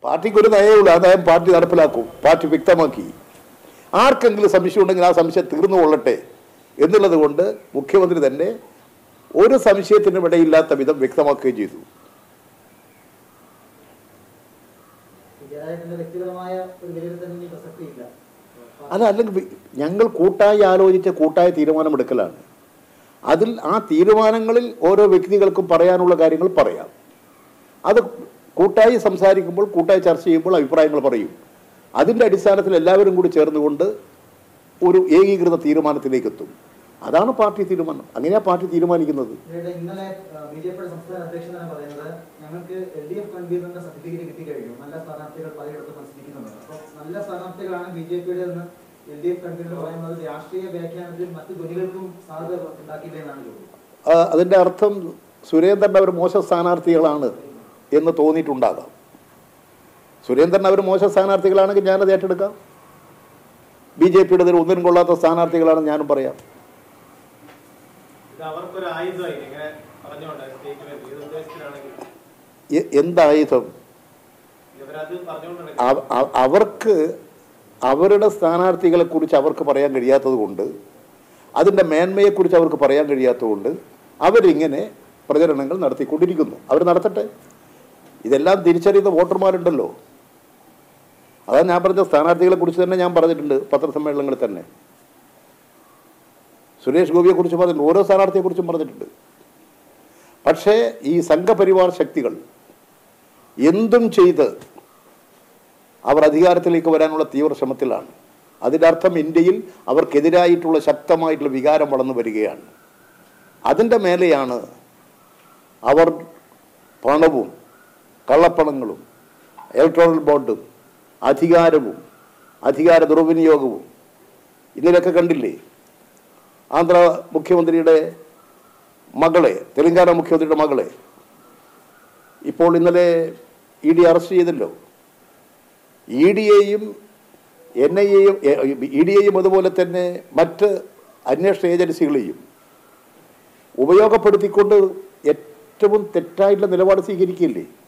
പാർട്ടിക്ക് ഒരു നയമുള്ളൂ ആ നയം പാർട്ടി നടപ്പിലാക്കും പാർട്ടി വ്യക്തമാക്കി ആർക്കെങ്കിലും സംശയം ഉണ്ടെങ്കിൽ ആ സംശയം തീർന്നു കൊള്ളട്ടെ എന്നുള്ളത് കൊണ്ട് മുഖ്യമന്ത്രി തന്നെ ഒരു സംശയത്തിനും ഇടയില്ലാത്ത വിധം വ്യക്തമാക്കുകയും ചെയ്തു ജയരാജന്റെ വ്യക്തിപരമായ ഒരു വിലയിരുത്തലിന് പ്രസക്തിയില്ല അല്ല അല്ലെങ്കിൽ വി- ഞങ്ങൾ കൂട്ടായി ആലോചിച്ച് കൂട്ടായ തീരുമാനമെടുക്കലാണ് അതിൽ ആ തീരുമാനങ്ങളിൽ ഓരോ വ്യക്തികൾക്കും പറയാനുള്ള കാര്യങ്ങൾ പറയാം അത് കൂട്ടായി സംസാരിക്കുമ്പോൾ കൂട്ടായി ചർച്ച ചെയ്യുമ്പോൾ അഭിപ്രായങ്ങൾ പറയും അതിൻ്റെ അടിസ്ഥാനത്തിൽ എല്ലാവരും കൂടി ചേർന്നുകൊണ്ട് ഒരു ഏകീകൃത തീരുമാനത്തിലേക്ക് എത്തും അതാണ് പാർട്ടി തീരുമാനം അങ്ങനെയാണ് പാർട്ടി തീരുമാനിക്കുന്നത് പിന്നീട് ഇന്നലെ ബി ജെ പിയുടെ സംസ്ഥാന അധ്യക്ഷൻ തന്നെ പറയുന്നത് ഞങ്ങൾക്ക് എൽ ഡി എഫ് കൺവീനറിന്റെ സർട്ടിഫിക്കറ്റ് കിട്ടിക്കഴിഞ്ഞു നല്ല സ്ഥാനാർത്ഥികൾ പലയിടത്തും മത്സരിക്കുന്നുണ്ട് അപ്പോൾ നല്ല സ്ഥാനാർത്ഥികളാണ് ബി ജെ പിയുടെ എന്ന് എൽ ഡി എഫ് കൺവീനർ പറയുന്നത് രാഷ്ട്രീയ വ്യാഖ്യാനത്തിൽ മറ്റു ധ്വനികൾക്കും സാധ്യത ഉണ്ടാക്കില്ല എന്നാണ് ചോദിച്ചത് ആ, അതിൻ്റെ അർത്ഥം സുരേന്ദ്രൻ അവർ മോശം സ്ഥാനാർത്ഥികളാണ് എന്ന് തോന്നിയിട്ടുണ്ടാകാം സുരേന്ദ്രൻ അവർ മോശം സ്ഥാനാർത്ഥികളാണെങ്കിൽ ഞാനത് ഏറ്റെടുക്കാം ബി ജെ പിയുടെ ഇതിൽ ഒന്നിനും കൊള്ളാത്ത സ്ഥാനാർത്ഥികളാണെന്ന് ഞാനും പറയാം ഇത് അവർക്കൊരു ആയുധമായി ഇങ്ങനെ പറഞ്ഞുകൊണ്ട് സ്റ്റേറ്റിൽ ഏത് ഉദ്ദേശത്തിലാണെങ്കിൽ എ- എന്തായുധം ഇവരത് പറഞ്ഞുകൊണ്ടാണ് അവ- അവ- അവർക്ക് അവരുടെ സ്ഥാനാർത്ഥികളെ കുറിച്ച് അവർക്ക് പറയാൻ കഴിയാത്തത് കൊണ്ട് അതിൻ്റെ മേന്മയെക്കുറിച്ച് അവർക്ക് പറയാൻ കഴിയാത്തത് കൊണ്ട് അവരിങ്ങനെ പ്രചരണങ്ങൾ നടത്തിക്കൊണ്ടിരിക്കുന്നു അവർ നടത്തട്ടെ ഇതെല്ലാം തിരിച്ചറിയുന്ന വോട്ടർമാരുണ്ടല്ലോ അതാണ് ഞാൻ പറഞ്ഞ സ്ഥാനാർത്ഥികളെ കുറിച്ച് തന്നെ ഞാൻ പറഞ്ഞിട്ടുണ്ട് പത്രസമ്മേളനങ്ങളിൽ തന്നെ സുരേഷ് ഗോപിയെക്കുറിച്ച് പറഞ്ഞിട്ടുണ്ട് ഓരോ സ്ഥാനാർത്ഥിയെക്കുറിച്ചും പറഞ്ഞിട്ടുണ്ട് പക്ഷേ ഈ സംഘപരിവാർ ശക്തികൾ എന്തും ചെയ്ത് അവർ അധികാരത്തിലേക്ക് വരാനുള്ള തീവ്ര ശ്രമത്തിലാണ് അതിൻ്റെ അർത്ഥം ഇന്ത്യയിൽ അവർക്കെതിരായിട്ടുള്ള ശക്തമായിട്ടുള്ള വികാരം വളർന്നു വരികയാണ് അതിൻ്റെ മേലെയാണ് അവർ പണവും കള്ളപ്പണങ്ങളും ഇലക്ട്രോണൽ ബോണ്ടും അധികാരവും അധികാര ദുർവിനിയോഗവും ഇതിലൊക്കെ കണ്ടില്ലേ ആന്ധ്ര മുഖ്യമന്ത്രിയുടെ മകളെ തെലങ്കാന മുഖ്യമന്ത്രിയുടെ മകളെ ഇപ്പോൾ ഇന്നലെ ഇ ഡി അറസ്റ്റ് ചെയ്തല്ലോ ഇ ഡിയെയും എൻ ഐ എയും ഇ ഡിയെയും അതുപോലെ തന്നെ മറ്റ് അന്വേഷണ ഏജൻസികളെയും ഉപയോഗപ്പെടുത്തിക്കൊണ്ട് ഏറ്റവും തെറ്റായിട്ടുള്ള നിലപാട് സ്വീകരിക്കില്ലേ